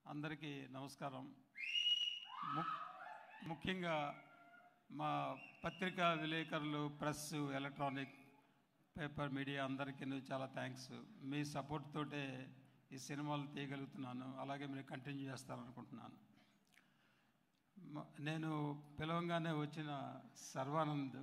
అందరికీ నమస్కారం ము- ముఖ్యంగా మా పత్రికా విలేకరులు ప్రెస్ ఎలక్ట్రానిక్ పేపర్ మీడియా అందరికీ చాలా థ్యాంక్స్ మీ సపోర్ట్ తోటే ఈ సినిమాలు తీయగలుగుతున్నాను అలాగే మీరు కంటిన్యూ చేస్తారనుకుంటున్నాను మ- నేను పిలవంగానే వచ్చిన సర్వానంద్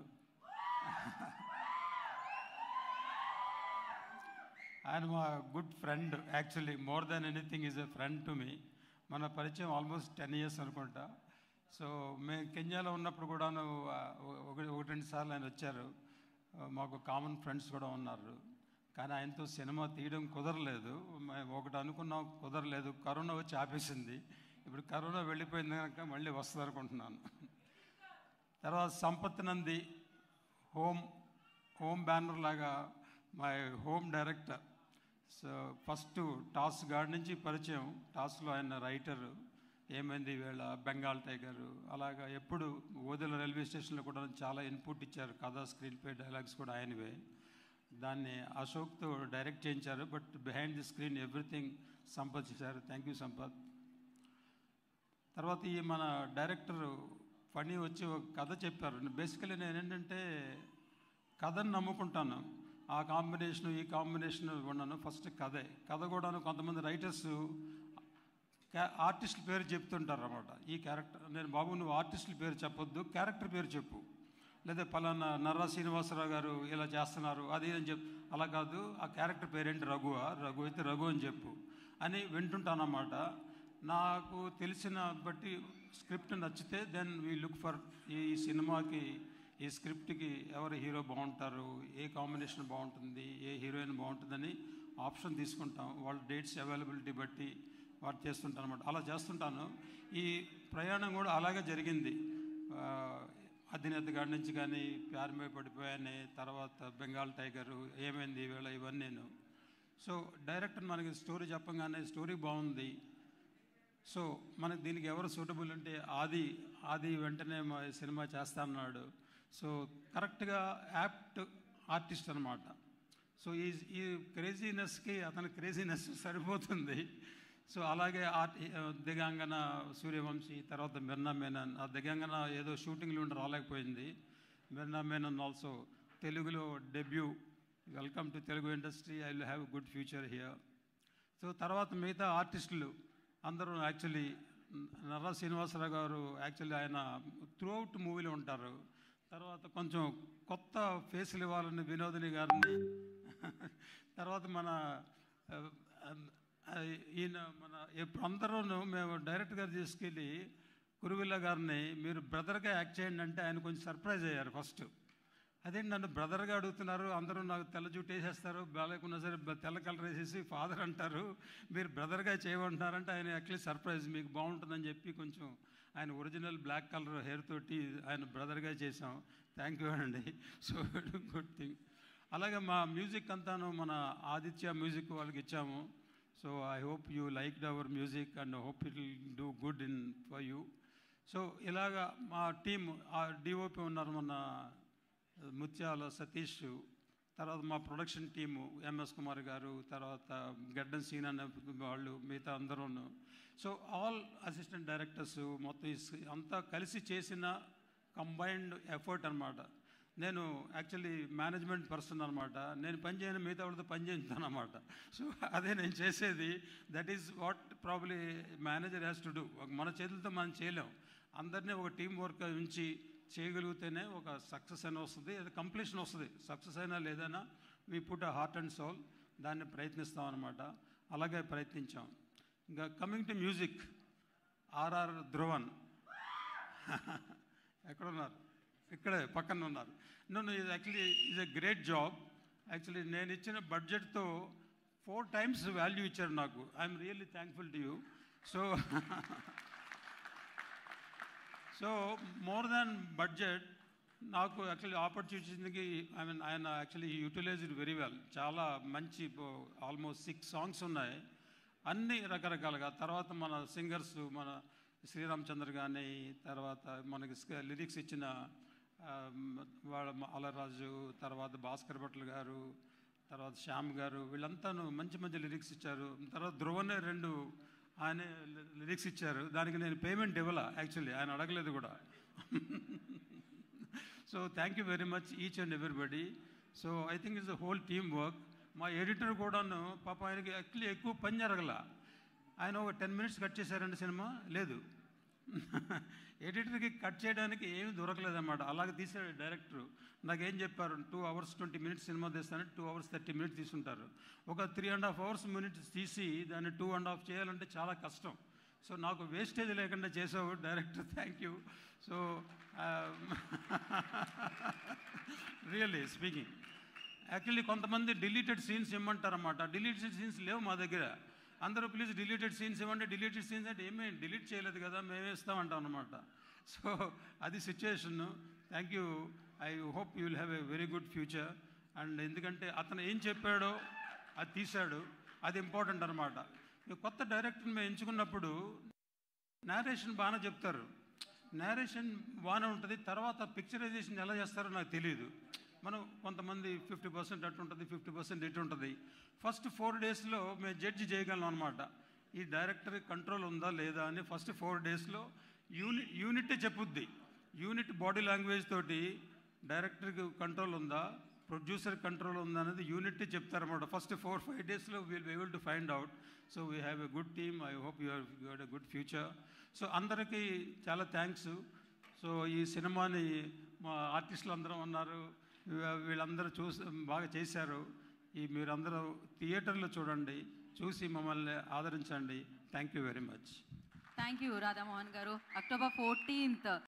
ఆయన మా good friend actually more than anything is a friend to me మన పరిచయం ఆల్మోస్ట్ టెన్ ఇయర్స్ అనుకుంటా సో మేము కెన్యాలో ఉన్నప్పుడు కూడాను ఆ, ఒకటి ఒకటి రెండు సార్లు ఆయన వచ్చారు ఆ, మాకు కామన్ ఫ్రెండ్స్ కూడా ఉన్నారు కానీ ఆయనతో సినిమా తీయడం కుదరలేదు మేము ఒకటి అనుకున్నాం కుదరలేదు కరోనా వచ్చి ఆపేసింది ఇప్పుడు కరోనా వెళ్ళిపోయింది కనుక మళ్ళీ వస్తుంది అనుకుంటున్నాను తర్వాత Sampath Nandi home home banner లాగా my home director so first toss guard నుంచి పరిచయం టాస్లో ఆయన రైటరు ఏమైంది వీళ్ళ బెంగాల్ టైగర్ అలాగా ఎప్పుడు ఓదెల రైల్వే స్టేషన్లో కూడా చాలా ఇన్పుట్ ఇచ్చారు కథ స్క్రీన్ ప్లే డైలాగ్స్ కూడా ఆయనవే దాన్ని అశోక్తో డైరెక్ట్ చేయించారు but behind the screen everything Sampath చేశారు థ్యాంక్ యూ సంపత్ తర్వాత ఈ మన డైరెక్టర్ ఫనీ వచ్చి ఒక కథ చెప్పారు బేసికలీ నేను ఏంటంటే కథను నమ్ముకుంటాను ఆ కాంబినేషన్ ఈ కాంబినేషన్ ఉన్నాను ఫస్ట్ కథే కథ కూడాను కొంతమంది రైటర్స్ ఆర్టిస్టుల పేరు చెప్తుంటారు అనమాట ఈ క్యారెక్టర్ నేను బాబు నువ్వు ఆర్టిస్టుల పేరు చెప్పొద్దు క్యారెక్టర్ పేరు చెప్పు లేదా పలానా నర్రా శ్రీనివాసరావు గారు ఇలా చేస్తున్నారు అది అని చెప్పు అలా కాదు ఆ క్యారెక్టర్ పేరేంటి రఘువా రఘు అయితే రఘు అని చెప్పు అని వింటుంటానన్నమాట నాకు తెలిసిన బట్టి స్క్రిప్ట్ నచ్చితే దెన్ వీ లుక్ ఫర్ ఈ సినిమాకి ఈ స్క్రిప్ట్కి ఎవరు హీరో బాగుంటారు ఏ కాంబినేషన్ బాగుంటుంది ఏ హీరోయిన్ బాగుంటుందని ఆప్షన్ తీసుకుంటాం వాళ్ళ డేట్స్ అవైలబిలిటీ బట్టి వారు చేస్తుంటాను అనమాట అలా చేస్తుంటాను ఈ ప్రయాణం కూడా అలాగే జరిగింది ఆ, అధినేత గారి నుంచి కానీ ప్యారమే పడిపోయానే తర్వాత బెంగాల్ టైగరు ఏమైంది ఈవేళ ఇవన్నీ నేను సో డైరెక్టర్ మనకి స్టోరీ చెప్పగానే స్టోరీ బాగుంది సో మనకి దీనికి ఎవరు సూటబుల్ అంటే ఆది ఆది వెంటనే మా సినిమా చేస్తా అన్నాడు సో కరెక్ట్గా యాప్ట్ ఆర్టిస్ట్ అనమాట సో ఈ ఈ క్రేజీనెస్కి అతని క్రేజీనెస్ సరిపోతుంది సో అలాగే ఆర్ట్ దిగాంగన సూర్యవంశీ తర్వాత మిర్నా మేనన్ ఆ దిగాంగన ఏదో షూటింగ్లో ఉండి రాలేకపోయింది మిర్నా మేనన్ ఆల్సో తెలుగులో debut welcome to Telugu industry I will have good future here so తర్వాత మిగతా ఆర్టిస్టులు అందరూ యాక్చువల్లీ నర్రా శ్రీనివాసరావు గారు యాక్చువల్లీ ఆయన త్రూఅవుట్ మూవీలో ఉంటారు తర్వాత కొంచెం కొత్త ఫేస్లు ఇవ్వాలని వినోదిని గారిని తర్వాత మన ఆ, ఆ, ఈయన మన ఎప్పుడు అందరూ మేము డైరెక్ట్ గారు తీసుకెళ్ళి కురువిల్ల గారిని మీరు బ్రదర్గా యాక్ట్ చేయండి అంటే ఆయన కొంచెం సర్ప్రైజ్ అయ్యారు ఫస్ట్ అదేంటి నన్ను బ్రదర్గా అడుగుతున్నారు అందరూ నాకు తెల్ల జుట్టు వేసేస్తారు బాగాలేకున్నా సరే బ- తెల్ల కలర్ వేసేసి ఫాదర్ అంటారు మీరు బ్రదర్గా చేయమంటున్నారంటే ఆయన యాక్చువల్లీ సర్ప్రైజ్ మీకు బాగుంటుందని చెప్పి కొంచెం ఆయన ఒరిజినల్ బ్లాక్ కలర్ హెయిర్ తోటి ఆయన బ్రదర్గా చేసాం థ్యాంక్ యూ అండి సో గుడ్ థింగ్ అలాగే మా మ్యూజిక్ అంతాను మన ఆదిత్య మ్యూజిక్ వాళ్ళకి ఇచ్చాము so I hope you like our music and hope it will do good in for you so ఇలాగా మా టీం ఆ డిఓపి ఉన్నారు మన ముత్యాల సతీష్ తర్వాత మా ప్రొడక్షన్ టీము ఎంఎస్ కుమార్ గారు తర్వాత గడ్డన్ సీన్ అనే వాళ్ళు మిగతా అందరూ సో ఆల్ అసిస్టెంట్ డైరెక్టర్స్ మొత్తం ఈ స్- అంతా కలిసి చేసిన కంబైన్డ్ ఎఫర్ట్ అనమాట నేను యాక్చువల్లీ మేనేజ్మెంట్ పర్సన్ అనమాట నేను పని చేయను మిగతా వాళ్ళతో పని చేయించాను అనమాట సో అదే నేను చేసేది that is what probably manager has to do మన చేతులతో మనం చేయలేం అందరినీ ఒక టీం వర్క్ ఉంచి చేయగలిగితేనే ఒక సక్సెస్ అయినా వస్తుంది అది కంప్లీషన్ వస్తుంది సక్సెస్ అయినా లేదైనా we put a heart and soul దాన్ని ప్రయత్నిస్తాం అనమాట అలాగే ప్రయత్నించాం ఇంకా coming to music RR Dhruvan ఎక్కడున్నారు ఇక్కడే పక్కన ఉన్నారు నన్ను ఇది actually is a great job actually నేను ఇచ్చిన బడ్జెట్తో ఫోర్ టైమ్స్ వాల్యూ ఇచ్చారు నాకు I'm really thankful to you so so more than budget నాకు యాక్చువల్లీ ఆపర్చునిటీకి ఐ మీన్ ఆయన యాక్చువల్లీ యూటిలైజ్డ్ వెరీ వెల్ చాలా మంచి ఆల్మోస్ట్ సిక్స్ సాంగ్స్ ఉన్నాయి అన్ని రకరకాలుగా తర్వాత మన సింగర్స్ మన శ్రీరామచంద్ర కానీ తర్వాత మనకి లిరిక్స్ ఇచ్చిన ఆ, వాళ్ళ అలరాజు తర్వాత భాస్కర్ భట్ల గారు తర్వాత శ్యామ్ గారు వీళ్ళంతాను మంచి మంచి లిరిక్స్ ఇచ్చారు తర్వాత ధ్రువనే రెండు ఆయన లిరిక్స్ ఇచ్చారు దానికి నేను పేమెంట్ ఇవ్వాల యాక్చువల్లీ ఆయన అడగలేదు కూడా so thank you very much each and everybody so I think it's the whole team work మా ఎడిటర్ కూడాను పాప ఆయనకి యాక్చువల్లీ ఎక్కువ పని జరగల ఆయన ఒక టెన్ మినిట్స్ కట్ చేశారండి సినిమా లేదు ఎడిటర్కి కట్ చేయడానికి ఏమీ దొరకలేదన్నమాట అలాగే తీసాడు డైరెక్టర్ నాకేం చెప్పారు టూ అవర్స్ ట్వంటీ మినిట్స్ సినిమా తీస్తాను టూ అవర్స్ థర్టీ మినిట్స్ తీసుంటారు ఒక three and half hours minutes తీసి దాన్ని టూ అండ్ హాఫ్ చేయాలంటే చాలా కష్టం సో నాకు వేస్టేజ్ లేకుండా చేసావు director thank you so really speaking actually కొంతమంది డిలీటెడ్ సీన్స్ ఇమ్మంటారన్నమాట డిలీటెడ్ సీన్స్ లేవు మా దగ్గర అందరూ ప్లీజ్ డిలీటెడ్ సీన్స్ ఇవ్వండి డిలీటెడ్ సీన్స్ అంటే ఏమీ డిలీట్ చేయలేదు కదా మేమే ఇస్తామంటాం అనమాట సో అది situation thank you I hope you will have a very good future and ఎందుకంటే అతను ఏం చెప్పాడో అది తీశాడు అది ఇంపార్టెంట్ అనమాట కొత్త డైరెక్టర్ని మేము ఎంచుకున్నప్పుడు నేరేషన్ బాగానే చెప్తారు నేరేషన్ బాగానే ఉంటుంది తర్వాత పిక్చరైజేషన్ ఎలా చేస్తారో నాకు తెలియదు మనం కొంతమంది ఫిఫ్టీ పర్సెంట్ అటు ఉంటుంది ఫిఫ్టీ పర్సెంట్ ఇటు ఉంటుంది ఫస్ట్ ఫోర్ డేస్లో మేము జడ్జి చేయగలం అనమాట ఈ డైరెక్టర్ కంట్రోల్ ఉందా లేదా అని ఫస్ట్ ఫోర్ డేస్లో యూనిట్ యూనిట్ చెప్పుద్ది యూనిట్ బాడీ లాంగ్వేజ్ తోటి డైరెక్టర్కి కంట్రోల్ ఉందా ప్రొడ్యూసర్ కంట్రోల్ ఉందా అనేది యూనిట్ చెప్తారన్నమాట ఫస్ట్ ఫోర్ ఫైవ్ డేస్లో will be able to find out so we have a good team I hope you have a good future so అందరికీ చాలా థ్యాంక్స్ సో ఈ సినిమాని మా ఆర్టిస్టులు అందరం ఉన్నారు వీ- వీళ్ళందరూ చూసి బాగా చేశారు ఈ మీరందరూ థియేటర్లో చూడండి చూసి మమ్మల్ని ఆదరించండి thank you very much thank you Radhamohan garu October fourteenth